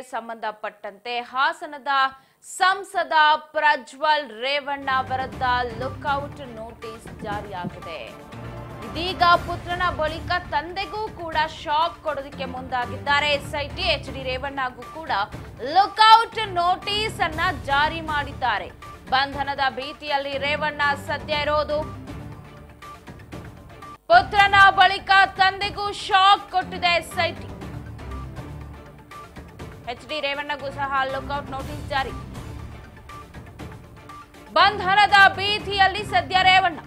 ಸಂಬಂಧಪಟ್ಟಂತೆ ಹಾಸನದ ಸಂಸದ ಪ್ರಜ್ವಲ್ ರೇವಣ್ಣ ವಿರುದ್ಧ ಲುಕ್ಔಟ್ ನೋಟಿಸ್ ಜಾರಿಯಾಗಿದೆ ಇದೀಗ ಪುತ್ರನ ಬಳಿಕ ತಂದೆಗೂ ಕೂಡ ಶಾಕ್ ಕೊಡೋದಕ್ಕೆ ಮುಂದಾಗಿದ್ದಾರೆ ಎಸ್ಐಟಿ ಎಚ್ ಡಿ ರೇವಣ್ಣಗೂ ಕೂಡ ಲುಕ್ಔಟ್ ನೋಟಿಸ್ ಅನ್ನ ಜಾರಿ ಮಾಡಿದ್ದಾರೆ ಬಂಧನದ ಭೀತಿಯಲ್ಲಿ ರೇವಣ್ಣ ಸದ್ಯ ಇರೋದು ಪುತ್ರನ ಬಳಿಕ ತಂದೆಗೂ ಶಾಕ್ ಕೊಟ್ಟಿದೆ ಎಸ್ಐಟಿ ಎಚ್ ಡಿ ರೇವಣ್ಣಗೂ ಸಹ ಲುಕ್ಔಟ್ ನೋಟಿಸ್ ಜಾರಿ ಬಂಧನದ ಭೀತಿಯಲ್ಲಿ ಸದ್ಯ ರೇವಣ್ಣ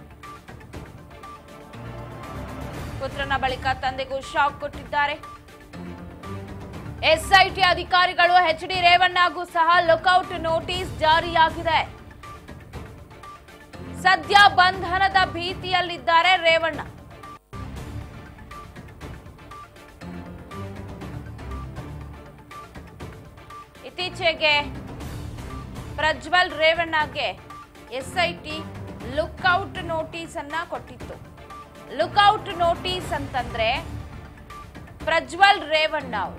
ಪುತ್ರನ ಬಳಿಕ ತಂದೆಗೂ ಶಾಕ್ ಕೊಟ್ಟಿದ್ದಾರೆ ಎಸ್ಐಟಿ ಅಧಿಕಾರಿಗಳು ಎಚ್ ಡಿ ರೇವಣ್ಣಗೂ ಸಹ ಲುಕ್ಔಟ್ ನೋಟಿಸ್ ಜಾರಿಯಾಗಿದೆ ಸದ್ಯ ಬಂಧನದ ಭೀತಿಯಲ್ಲಿದ್ದಾರೆ ರೇವಣ್ಣ ಇತ್ತೀಚೆಗೆ ಪ್ರಜ್ವಲ್ ರೇವಣ್ಣಗೆ ಎಸ್ಐಟಿ ಲುಕ್ಔಟ್ ನೋಟಿಸ್ ಅನ್ನ ಕೊಟ್ಟಿತ್ತು ಲುಕ್ಔಟ್ ನೋಟಿಸ್ ಅಂತಂದ್ರೆ ಪ್ರಜ್ವಲ್ ರೇವಣ್ಣ ಅವರು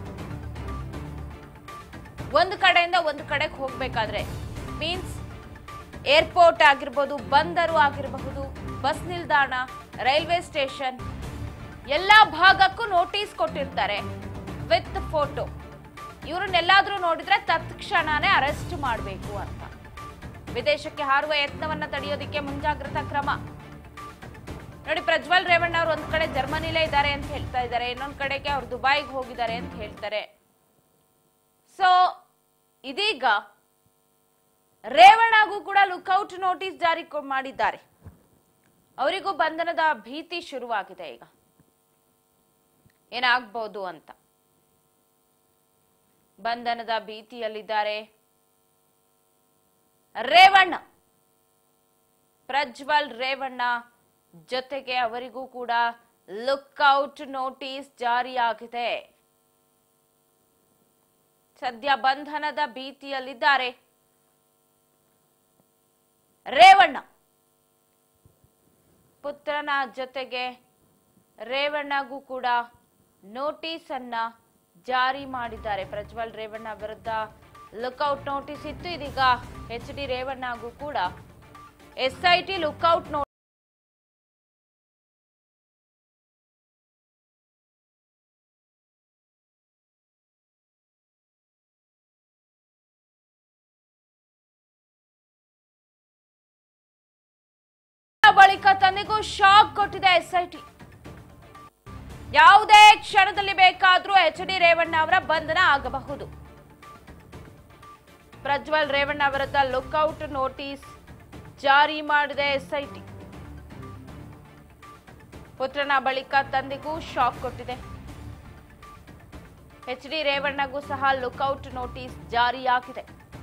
ಒಂದು ಕಡೆಯಿಂದ ಒಂದು ಕಡೆಗೆ ಹೋಗ್ಬೇಕಾದ್ರೆ ಮೀನ್ಸ್ ಏರ್ಪೋರ್ಟ್ ಆಗಿರ್ಬೋದು ಬಂದರು ಆಗಿರಬಹುದು ಬಸ್ ನಿಲ್ದಾಣ ರೈಲ್ವೆ ಸ್ಟೇಷನ್ ಎಲ್ಲ ಭಾಗಕ್ಕೂ ನೋಟಿಸ್ ಕೊಟ್ಟಿರ್ತಾರೆ ವಿತ್ ಫೋಟೋ ಇವ್ರನ್ನೆಲ್ಲಾದ್ರೂ ನೋಡಿದ್ರೆ ತತ್ಕ್ಷಣನೇ ಅರೆಸ್ಟ್ ಮಾಡಬೇಕು ಅಂತ ವಿದೇಶಕ್ಕೆ ಹಾರುವ ಯತ್ನವನ್ನ ತಡೆಯೋದಿಕ್ಕೆ ಮುಂಜಾಗ್ರತಾ ಕ್ರಮ ನೋಡಿ ಪ್ರಜ್ವಲ್ ರೇವಣ್ಣ ಅವರು ಒಂದ್ ಕಡೆ ಜರ್ಮನಿಲೇ ಇದ್ದಾರೆ ಅಂತ ಹೇಳ್ತಾ ಇದ್ದಾರೆ ಇನ್ನೊಂದ್ ಕಡೆಗೆ ಅವ್ರು ದುಬೈಗೆ ಹೋಗಿದ್ದಾರೆ ಅಂತ ಹೇಳ್ತಾರೆ ಸೊ ಇದೀಗ ರೇವಣ್ಣಗೂ ಕೂಡ ಲುಕ್ಔಟ್ ನೋಟಿಸ್ ಜಾರಿ ಕೊ- ಮಾಡಿದ್ದಾರೆ ಅವರಿಗೂ ಬಂಧನದ ಭೀತಿ ಶುರುವಾಗಿದೆ ಈಗ ಏನಾಗ್ಬೋದು ಅಂತ ಬಂಧನದ ಭೀತಿಯಲ್ಲಿದ್ದಾರೆ ರೇವಣ್ಣ ಪ್ರಜ್ವಲ್ ರೇವಣ್ಣ ಜೊತೆಗೆ ಅವರಿಗೂ ಕೂಡ ಲುಕ್ಔಟ್ ನೋಟಿಸ್ ಜಾರಿಯಾಗಿದೆ ಸದ್ಯ ಬಂಧನದ ಭೀತಿಯಲ್ಲಿದ್ದಾರೆ ರೇವಣ್ಣ ಪುತ್ರನ ಜೊತೆಗೆ ರೇವಣ್ಣಗೂ ಕೂಡ ನೋಟಿಸ್ ಅನ್ನ ಜಾರಿ ಮಾಡಿದ್ದಾರೆ ಪ್ರಜ್ವಲ್ ರೇವಣ್ಣ ವಿರುದ್ಧ ಲುಕ್ಔಟ್ ನೋಟಿಸ್ ಇತ್ತು ಇದೀಗ ಎಚ್ ಡಿ ರೇವಣ್ಣಗೂ ಕೂಡ ಎಸ್ಐಟಿ ಲುಕ್ಔಟ್ ನೋಟಿಸ್ ಬಳಿಕ ತಂದೆಗೂ ಶಾಕ್ ಕೊಟ್ಟಿದೆ ಎಸ್ಐಟಿ ಯಾವುದೇ ಕ್ಷಣದಲ್ಲಿ ಬೇಕಾದ್ರೂ ಎಚ್ ಡಿ ರೇವಣ್ಣ ಅವರ ಬಂಧನ ಆಗಬಹುದು ಪ್ರಜ್ವಲ್ ರೇವಣ್ಣ ವಿರುದ್ಧ ಲುಕ್ಔಟ್ ನೋಟಿಸ್ ಜಾರಿ ಮಾಡಿದೆ ಎಸ್ಐಟಿ ಪುತ್ರನ ಬಳಿಕ ತಂದೆಗೂ ಶಾಕ್ ಕೊಟ್ಟಿದೆ ಎಚ್ ಡಿ ರೇವಣ್ಣಗೂ ಸಹ ಲುಕ್ಔಟ್ ನೋಟಿಸ್ ಜಾರಿಯಾಗಿದೆ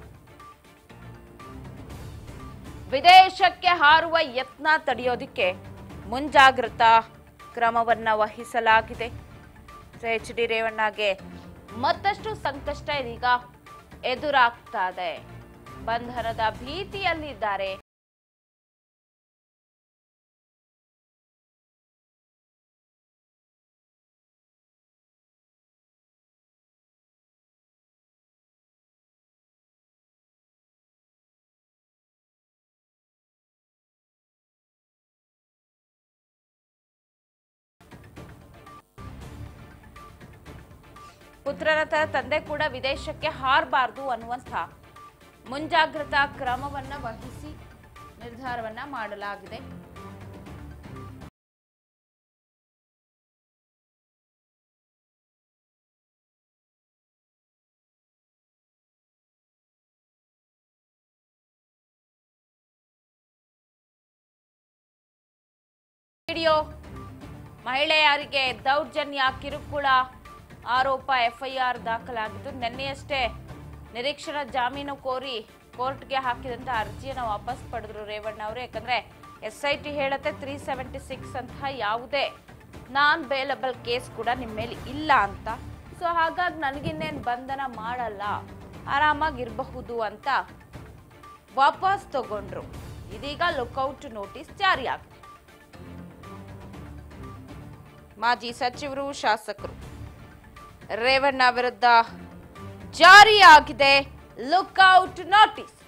ವಿದೇಶಕ್ಕೆ ಹಾರುವ ಯತ್ನ ತಡೆಯೋದಿಕ್ಕೆ ಮುಂಜಾಗ್ರತಾ ಕ್ರಮವನ್ನ ವಹಿಸಲಾಗಿದೆ ಎಚ್ ಡಿ ರೇವಣ್ಣಗೆ ಮತ್ತಷ್ಟು ಸಂಕಷ್ಟ ಇದೀಗ ಎದುರಾಗ್ತಾ ಇದೆ ಬಂಧನದ ಭೀತಿಯಲ್ಲಿದ್ದಾರೆ ಪುತ್ರನ ತರ ತಂದೆ ಕೂಡ ವಿದೇಶಕ್ಕೆ ಹಾರಬಾರ್ದು ಅನ್ನುವಂಥ ಮುಂಜಾಗ್ರತಾ ಕ್ರಮವನ್ನ ವಹಿಸಿ ನಿರ್ಧಾರವನ್ನ ಮಾಡಲಾಗಿದೆ ವಿಡಿಯೋ ಮಹಿಳೆಯರಿಗೆ ದೌರ್ಜನ್ಯ ಕಿರುಕುಳ ಆರೋಪ ಎಫ್ಐಆರ್ ದಾಖಲಾಗಿದ್ದು ನಿನ್ನೆಯಷ್ಟೇ ನಿರೀಕ್ಷಣಾ ಜಾಮೀನು ಕೋರಿ ಕೋರ್ಟ್ಗೆ ಹಾಕಿದಂತ ಅರ್ಜಿಯನ್ನು ವಾಪಸ್ ಪಡೆದ್ರು ರೇವಣ್ಣ ಅವರು ಯಾಕಂದ್ರೆ ಎಸ್ ಐ ಟಿ ಹೇಳತ್ತೆ ತ್ರೀ ಸೆವೆಂಟಿ ಸಿಕ್ಸ್ ಅಂತ ಯಾವುದೇ ನಾನ್ ಬೇಲಬಲ್ ಕೇಸ್ ಕೂಡ ನಿಮ್ಮ ಮೇಲೆ ಇಲ್ಲ ಅಂತ ಸೊ ಹಾಗಾಗಿ ನನಗಿನ್ನೇನು ಬಂಧನ ಮಾಡಲ್ಲ ಆರಾಮಾಗಿರಬಹುದು ಅಂತ ವಾಪಸ್ ತಗೊಂಡ್ರು ಇದೀಗ ಲುಕೌಟ್ ನೋಟಿಸ್ ಜಾರಿಯಾಗಿದೆ ಮಾಜಿ ಸಚಿವರು ಶಾಸಕರು ರೇವಣ್ಣ ವಿರುದ್ಧ ಜಾರಿಯಾಗಿದೆ ಲುಕ್ಔಟ್ ನೋಟಿಸ್